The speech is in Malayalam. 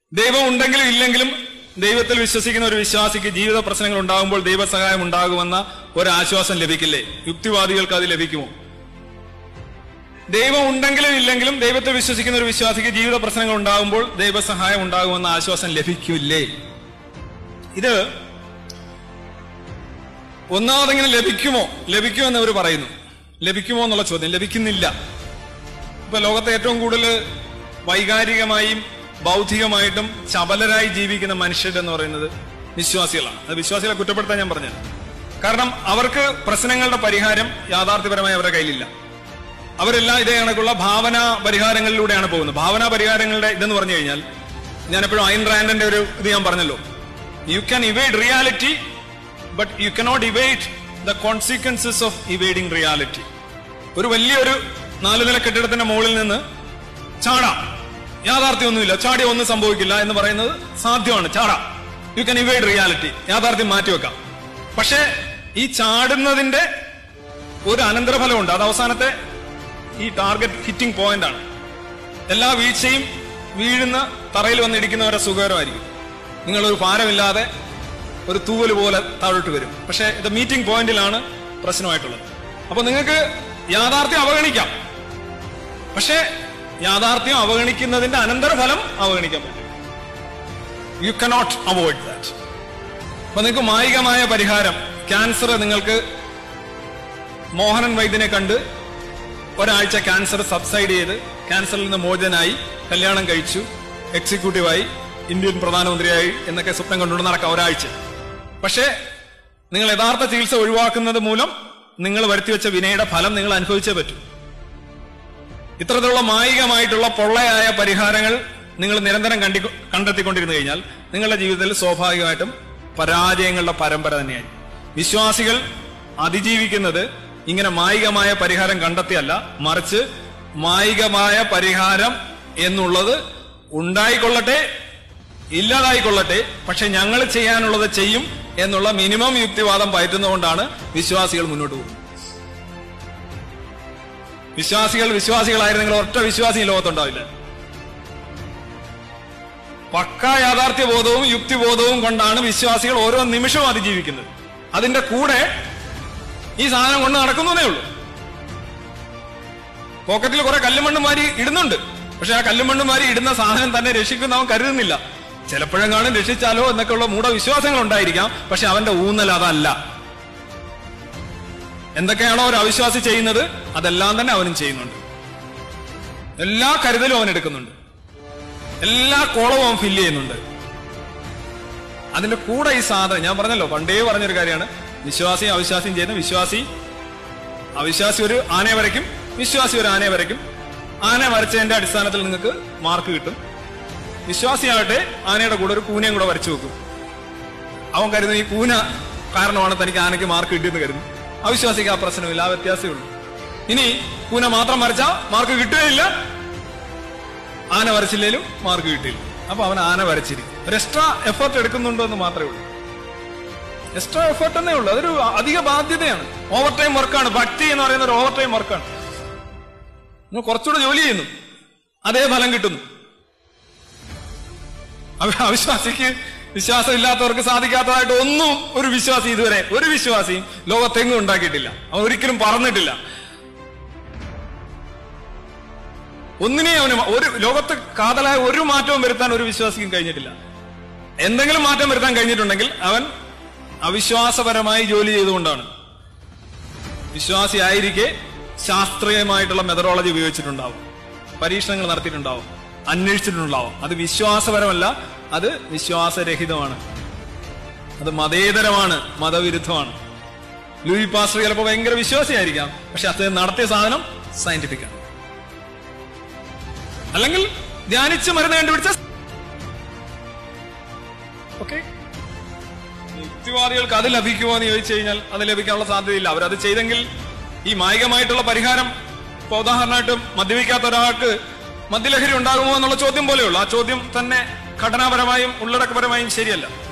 ദൈവം ഉണ്ടെങ്കിലും ഇല്ലെങ്കിലും ദൈവത്തിൽ വിശ്വസിക്കുന്ന ഒരു വിശ്വാസിക്ക് ജീവിത പ്രശ്നങ്ങൾ ഉണ്ടാകുമ്പോൾ ദൈവസഹായം ഉണ്ടാകുമെന്ന ഒരു ആശ്വാസം ലഭിക്കില്ലേ യുക്തിവാദികൾക്ക് അത് ലഭിക്കുമോ ദൈവം ഉണ്ടെങ്കിലും ഇല്ലെങ്കിലും ദൈവത്തിൽ വിശ്വസിക്കുന്ന ഒരു വിശ്വാസിക്ക് ജീവിത പ്രശ്നങ്ങൾ ഉണ്ടാകുമ്പോൾ ദൈവസഹായം ഉണ്ടാകുമെന്ന ആശ്വാസം ലഭിക്കില്ലേ ഇത് ഒന്നാമതെങ്ങനെ ലഭിക്കുമോ ലഭിക്കുമെന്ന് അവർ പറയുന്നു ലഭിക്കുമോ എന്നുള്ള ചോദ്യം ലഭിക്കുന്നില്ല ഇപ്പൊ ലോകത്തെ ഏറ്റവും കൂടുതൽ വൈകാരികമായും ബൗദ്ധികമായിട്ടും ചപലരായി ജീവിക്കുന്ന മനുഷ്യരെന്ന് പറയുന്നത് വിശ്വാസികളാണ് അത് വിശ്വാസികളെ കുറ്റപ്പെടുത്താൻ ഞാൻ പറഞ്ഞത് കാരണം അവർക്ക് പ്രശ്നങ്ങളുടെ പരിഹാരം യാഥാർത്ഥ്യപരമായി അവരുടെ കയ്യിലില്ല അവരെല്ലാം ഇതേ കണക്കുള്ള ഭാവന പരിഹാരങ്ങളിലൂടെയാണ് പോകുന്നത് ഭാവന പരിഹാരങ്ങളുടെ ഇതെന്ന് പറഞ്ഞു കഴിഞ്ഞാൽ ഞാൻ എപ്പോഴും ഐൻ റാൻഡിന്റെ ഒരു ഇത് ഞാൻ പറഞ്ഞല്ലോ you can evade reality but you cannot evade the consequences of evading reality ഒരു വലിയൊരു നാല് നില കെട്ടിടത്തിന്റെ മുകളിൽ നിന്ന് ചാടാം യാഥാർത്ഥ്യമൊന്നുമില്ല ചാടിയ ഒന്നും സംഭവിക്കില്ല എന്ന് പറയുന്നത് സാധ്യമാണ് ചാടാം യു കൻ ഇവേഡ് റിയാലിറ്റി യാഥാർത്ഥ്യം മാറ്റിവെക്കാം പക്ഷേ ഈ ചാടുന്നതിന്റെ ഒരു അനന്തരഫലമുണ്ട് അത് അവസാനത്തെ ഈ ടാർഗറ്റ് ഹിറ്റിംഗ് പോയിന്റ് ആണ് എല്ലാ വീഴ്ചയും വീഴുന്ന തറയിൽ വന്നിടിക്കുന്നവരെ സുഖകരമായിരിക്കും നിങ്ങളൊരു ഭാരമില്ലാതെ ഒരു തൂവൽ പോലെ താഴോട്ട് വരും പക്ഷേ ഇത് മീറ്റിംഗ് പോയിന്റിലാണ് പ്രശ്നമായിട്ടുള്ളത് അപ്പൊ നിങ്ങൾക്ക് യാഥാർത്ഥ്യം അവഗണിക്കാം പക്ഷേ യാഥാർത്ഥ്യം അവഗണിക്കുന്നതിന്റെ അനന്തരഫലം അവഗണിക്കാൻ പറ്റും യു കനോട്ട് അവോയ്ഡ് ദാറ്റ് അപ്പൊ നിങ്ങൾക്ക് മായികമായ പരിഹാരം ക്യാൻസർ നിങ്ങൾക്ക് മോഹനൻ വൈദ്യനെ കണ്ട് ഒരാഴ്ച ക്യാൻസർ സബ്സൈഡ് ചെയ്ത് ക്യാൻസറിൽ നിന്ന് മോചനായി കല്യാണം കഴിച്ചു എക്സിക്യൂട്ടീവായി ഇന്ത്യൻ പ്രധാനമന്ത്രിയായി എന്നൊക്കെ സ്വപ്നം കണ്ടുകൊണ്ട് നടക്കാം ഒരാഴ്ച പക്ഷേ നിങ്ങൾ യഥാർത്ഥ ചികിത്സ ഒഴിവാക്കുന്നത് മൂലം നിങ്ങൾ വരുത്തിവെച്ച വിനയുടെ ഫലം നിങ്ങൾ അനുഭവിച്ചേ പറ്റൂ ഇത്തരത്തിലുള്ള മായികമായിട്ടുള്ള പൊള്ളയായ പരിഹാരങ്ങൾ നിങ്ങൾ നിരന്തരം കണ്ടി കണ്ടെത്തിക്കൊണ്ടിരുന്നു കഴിഞ്ഞാൽ നിങ്ങളുടെ ജീവിതത്തിൽ സ്വാഭാവികമായിട്ടും പരാജയങ്ങളുടെ പരമ്പര തന്നെയായി വിശ്വാസികൾ അതിജീവിക്കുന്നത് ഇങ്ങനെ മായികമായ പരിഹാരം കണ്ടെത്തിയല്ല മറിച്ച് മായികമായ പരിഹാരം എന്നുള്ളത് ഉണ്ടായിക്കൊള്ളട്ടെ ഇല്ലാതായിക്കൊള്ളട്ടെ പക്ഷെ ഞങ്ങൾ ചെയ്യാനുള്ളത് ചെയ്യും എന്നുള്ള മിനിമം യുക്തിവാദം പയറ്റുന്നതുകൊണ്ടാണ് വിശ്വാസികൾ മുന്നോട്ട് പോകുന്നത് വിശ്വാസികൾ വിശ്വാസികളായിരുന്നെങ്കിൽ ഒറ്റ വിശ്വാസി ഈ ലോകത്തുണ്ടാവില്ല പക്ക യാഥാർത്ഥ്യ ബോധവും യുക്തിബോധവും കൊണ്ടാണ് വിശ്വാസികൾ ഓരോ നിമിഷവും അതിജീവിക്കുന്നത് അതിന്റെ കൂടെ ഈ സാധനം കൊണ്ട് നടക്കുന്നതേ ഉള്ളൂ പോക്കറ്റിൽ കുറെ കല്ലുമണ്ണും മാരി ഇടുന്നുണ്ട് പക്ഷെ ആ കല്ലുമണ്ണും മാരി ഇടുന്ന സാധനം തന്നെ രക്ഷിക്കുന്നവൻ കരുതുന്നില്ല ചിലപ്പോഴെങ്ങാനും രക്ഷിച്ചാലോ എന്നൊക്കെയുള്ള മൂഢവിശ്വാസങ്ങൾ ഉണ്ടായിരിക്കാം പക്ഷെ അവന്റെ ഊന്നൽ അതല്ല എന്തൊക്കെയാണോ ഒരു അവിശ്വാസി ചെയ്യുന്നത് അതെല്ലാം തന്നെ അവനും ചെയ്യുന്നുണ്ട് എല്ലാ കരുതലും അവൻ എടുക്കുന്നുണ്ട് എല്ലാ കോളവും അവൻ ഫില്ല് ചെയ്യുന്നുണ്ട് അതിന്റെ കൂടെ ഈ സാധനം ഞാൻ പറഞ്ഞല്ലോ പണ്ടേ പറഞ്ഞൊരു കാര്യമാണ് വിശ്വാസിയും അവിശ്വാസിയും ചെയ്യുന്ന വിശ്വാസി അവിശ്വാസി ഒരു ആനയെ വരയ്ക്കും വിശ്വാസി ഒരു ആനയെ വരയ്ക്കും ആന വരച്ചതിന്റെ അടിസ്ഥാനത്തിൽ നിങ്ങൾക്ക് മാർക്ക് കിട്ടും വിശ്വാസിയാകട്ടെ ആനയുടെ കൂടെ ഒരു കൂനയും കൂടെ വരച്ചു വെക്കും അവൻ കരുതുന്നു ഈ കൂന കാരണമാണ് തനിക്ക് ആനയ്ക്ക് മാർക്ക് കിട്ടിയെന്ന് കരുതുന്നു അവിശ്വാസിക്ക് ആ പ്രശ്നമില്ല ആ വ്യത്യാസമേ ഉള്ളൂ ഇനി കൂന മാത്രം വരച്ചാൽ മാർക്ക് കിട്ടുകയില്ല ആന വരച്ചില്ലേലും മാർക്ക് കിട്ടില്ല അപ്പൊ അവൻ ആന വരച്ചിരിക്കും ഒരു എക്സ്ട്രാ എഫേർട്ട് എടുക്കുന്നുണ്ടോ എന്ന് മാത്രമേ ഉള്ളൂ എക്സ്ട്രാ എഫേർട്ട് എന്നേ ഉള്ളൂ അതൊരു അധിക ബാധ്യതയാണ് ഓവർ ടൈം വർക്കാണ് ഭക്തി എന്ന് പറയുന്ന ഒരു ഓവർ ടൈം വർക്കാണ് നിങ്ങൾ കുറച്ചുകൂടെ ജോലി ചെയ്യുന്നു അതേ ഫലം കിട്ടുന്നു അവ- അവിശ്വാസിക്ക് വിശ്വാസമില്ലാത്തവർക്ക് സാധിക്കാത്തതായിട്ട് ഒന്നും ഒരു വിശ്വാസി ഇതുവരെ ഒരു വിശ്വാസിയും ലോകത്തെങ്ങും ഉണ്ടാക്കിയിട്ടില്ല അവൻ ഒരിക്കലും പറഞ്ഞിട്ടില്ല ഒന്നിനെയും അവന് മ- ഒരു ലോകത്ത് കാതലായ ഒരു മാറ്റവും വരുത്താൻ ഒരു വിശ്വാസിക്കും കഴിഞ്ഞിട്ടില്ല എന്തെങ്കിലും മാറ്റം വരുത്താൻ കഴിഞ്ഞിട്ടുണ്ടെങ്കിൽ അവൻ അവിശ്വാസപരമായി ജോലി ചെയ്തുകൊണ്ടാണ് വിശ്വാസിയായിരിക്കെ ശാസ്ത്രീയമായിട്ടുള്ള മെത്തഡോളജി ഉപയോഗിച്ചിട്ടുണ്ടാവും പരീക്ഷണങ്ങൾ നടത്തിയിട്ടുണ്ടാവും അന്വേഷിച്ചിട്ടുണ്ടാവും അത് വിശ്വാസപരമല്ല അത് വിശ്വാസരഹിതമാണ് അത് മതേതരമാണ് മതവിരുദ്ധമാണ് ലൂയി പാസ്റ്റർ ചിലപ്പോൾ ഭയങ്കര വിശ്വാസിയായിരിക്കാം പക്ഷെ അദ്ദേഹം നടത്തിയ സാധനം സയന്റിഫിക് ആണ് അല്ലെങ്കിൽ ധ്യാനിച്ച് മരുന്ന് കണ്ടുപിടിച്ച ഓക്കെ യുക്തിവാദികൾക്ക് അത് ലഭിക്കുമോ എന്ന് ചോദിച്ചു കഴിഞ്ഞാൽ അത് ലഭിക്കാനുള്ള സാധ്യതയില്ല അവരത് ചെയ്തെങ്കിൽ ഈ മായികമായിട്ടുള്ള പരിഹാരം ഇപ്പൊ ഉദാഹരണമായിട്ട് മദ്യപിക്കാത്ത ഒരാൾക്ക് മദ്യലഹരി ഉണ്ടാകുമോ എന്നുള്ള ചോദ്യം പോലെയുള്ളൂ ആ ചോദ്യം തന്നെ ഘടനാപരമായും ഉള്ളടക്കപരമായും ശരിയല്ല